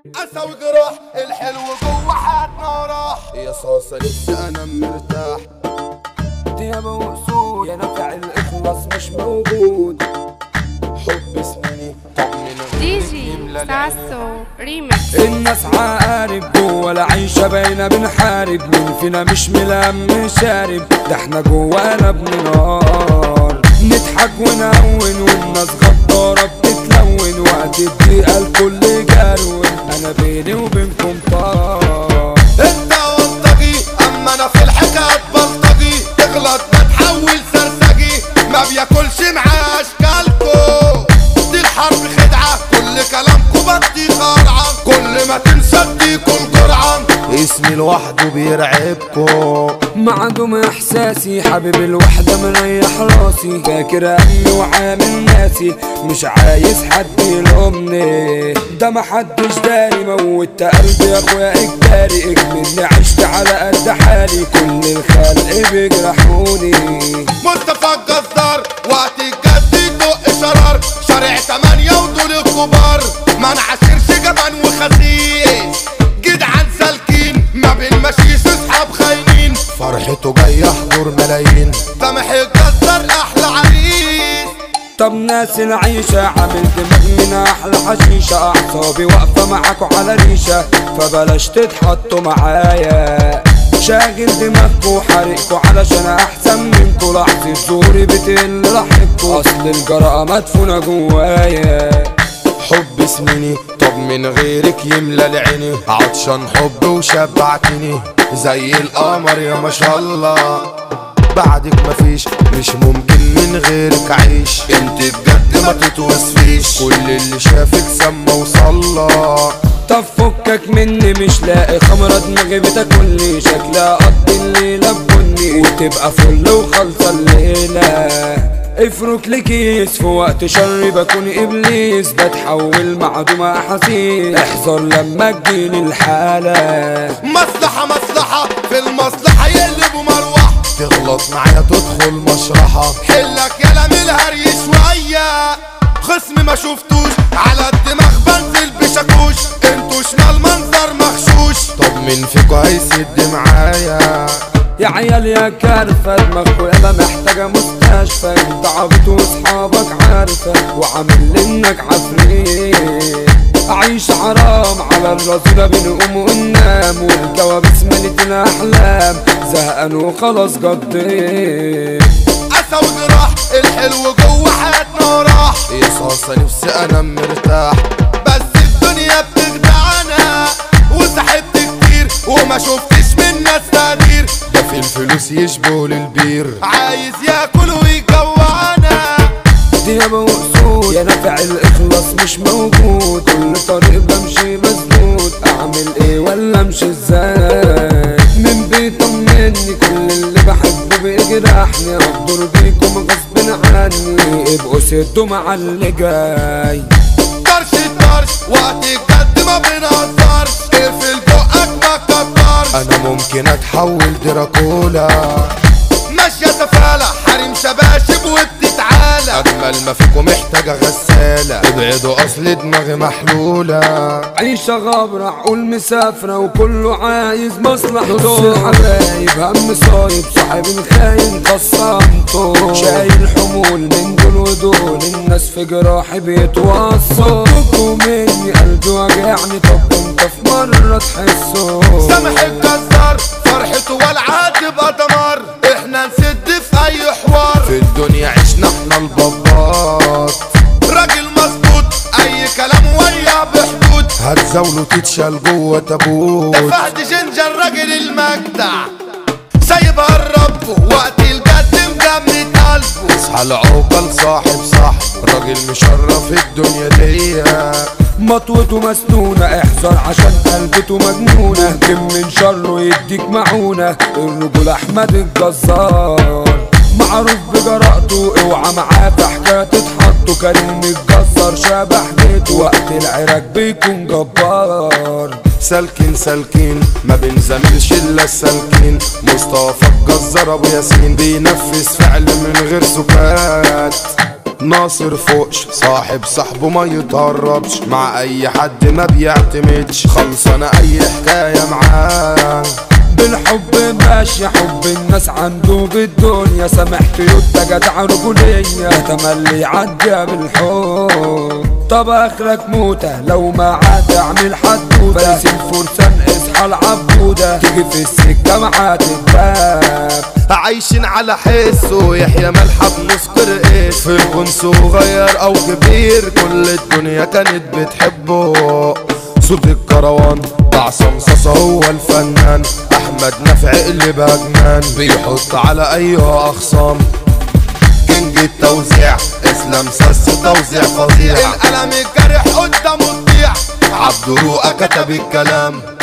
اسوي جراح الحلو جوه حياتنا راح يا صاصة لسه انا مرتاح ديابة وأسود يا نفع الإخلاص مش موجود حب سنيني طمن دي جي ساسو ريمكس الناس عقارب جوه العيشة باينة بنحارب مين فينا مش ملم شارب ده احنا جوانا بننار نضحك ونهون والناس غدارة بتتلون وقت الدقيقة الكل جرون أنا بيني وبينكم طار انت وانطجي اما انا في الحكايات بلطجي تغلط بتحول سرسجي ما بياكلش معاه اشكالكو دي الحرب خدعة كل كلامكو بدي خرعة كل ما تنسى اديكم جرعة اسمي لوحده بيرعبكو معدوم احساسي حبيب الوحدة مريح راسي فاكر امي وعامل ناسي مش عايز حد يلومني ده محدش داري موت قلبي يا اخويا اجباري اجملني عشت على قد حالي كل الخلق بيجرحوني مصطفى الجزار وقت الجد يدق شرار شارع تمانية ودول الكبار ما نعاشرش جبان وخسيس جدعان سالكين ما بنمشيش اصحاب خاينين فرحته جاي يحضر ملايين سامح الجزار احلى عريس طب ناس العيشة عامل دماغ من أحلى حشيشة أعصابي واقفة معاكوا على ريشة فبلاش تتحطوا معايا شاغل دماغكوا وحارقكوا علشان أحسن منكوا لحظة زوري بتقل لاحقكوا أصل الجرأة مدفونة جوايا حب سنيني طب من غيرك يملى العيني عطشان حب وشبعتني زي القمر يا ما شاء الله بعدك مفيش مش ممكن من غيرك اعيش انت بجد ما تتوصفيش كل اللي شافك سما وصلى طب فكك مني مش لاقي خمرة دماغي بتاكلني شكلها قضي الليلة بني وتبقى فل وخالصة الليلة افرك لكيس في وقت شر بكون ابليس بتحول معدومة احاسيس احذر لما تجيني الحالة مصلحة مصلحة في المصلحة يقلبوا مروحة تغلط معايا تدخل مشرحة حلك يا من الهري شوية خصمي ما شفتوش على الدماغ بنزل بشاكوش انتوا شمال منظر مغشوش طب مين فيكوا هيسد معايا يا عيال يا كارفة دماغكوا يابا محتاجة مستشفى انت عبيط واصحابك عارفة وعامل انك عفريت أعيش حرام على الرصيدة بنقوم وننام والكوابيس ملت الأحلام زهقان وخلاص قضيت اسوي جراح الحلو جوه حياتنا راح يا صاصة نفسي انا مرتاح بس الدنيا بتخدعنا وسحبت كتير وما شفتش من ناس تقدير ده في الفلوس يشبه للبير عايز ياكل ويجوعنا ديابة وأسود يا نافع الإخلاص مش موجود كل طريق بمشي مسدود أعمل إيه ولا أمشي إزاي من بيطمني كل اللي بحبه بيجرحني أقدر بيكم غصب عني ابقوا سدوا مع اللي جاي طرش الطرش وقت الجد ما بنهزرش اقفل بقك ما تكترش انا ممكن اتحول دراكولا ماشية سفالة حريم شباشب وبتتعالى اجمل ما فيكم محتاجة غسالة ابعدوا اصل دماغي محلولة عيشة غابرة عقول مسافرة وكله عايز مصلحته الحبايب هم صايب صاحب الخاين خصمته شايل حمول من دول ودول الناس في جراحي بيتوصوا فكوا مني قلبي وجعني طب انت في مرة تحسه سامح الجزار فرحته والعاد تبقى دمار احنا نسد في اي حوار في الدنيا عشنا احنا البابات راجل مظبوط اي كلام ويا بحدود هتزاوله تتشال جوه تابوت ده فهد جنجر راجل المجدع سايبها الرب وقت الجد مجمد قلبه اصحى العقل صاحب صاحب راجل مشرف الدنيا دي مطوته مسنونة احذر عشان قلبته مجنونة كم من شره يديك معونة الرجل احمد الجزار معروف بجرأته اوعى معاه في حكاية تتحطوا كريم الجزار شبح بيته وقت العراك بيكون جبار سالكين سالكين ما بنزملش الا السالكين مصطفى الجزار ابو ياسين بينفذ فعل من غير سكات ناصر فوقش صاحب صاحبه ما يتهربش مع اي حد ما بيعتمدش خلصانة اي حكاية معاه بالحب ماشي حب الناس عنده بالدنيا سامحت يوتا جدع رجولية تملي عدى بالحب طب اخرك موتة لو ما عاد اعمل حدودة فارس الفرسان اصحى العبودة تيجي في السكة معاه تتباب عايشين على حسه يحيى ملحق نذكر ايش في الكون صغير او كبير كل الدنيا كانت بتحبه صوت الكروان بعصم صاصة هو الفنان احمد نافع اللي بجنان بيحط على ايها اخصام كينج التوزيع اسلام سس توزيع فظيع القلم الجارح قدامه تضيع عبد رؤى كتب الكلام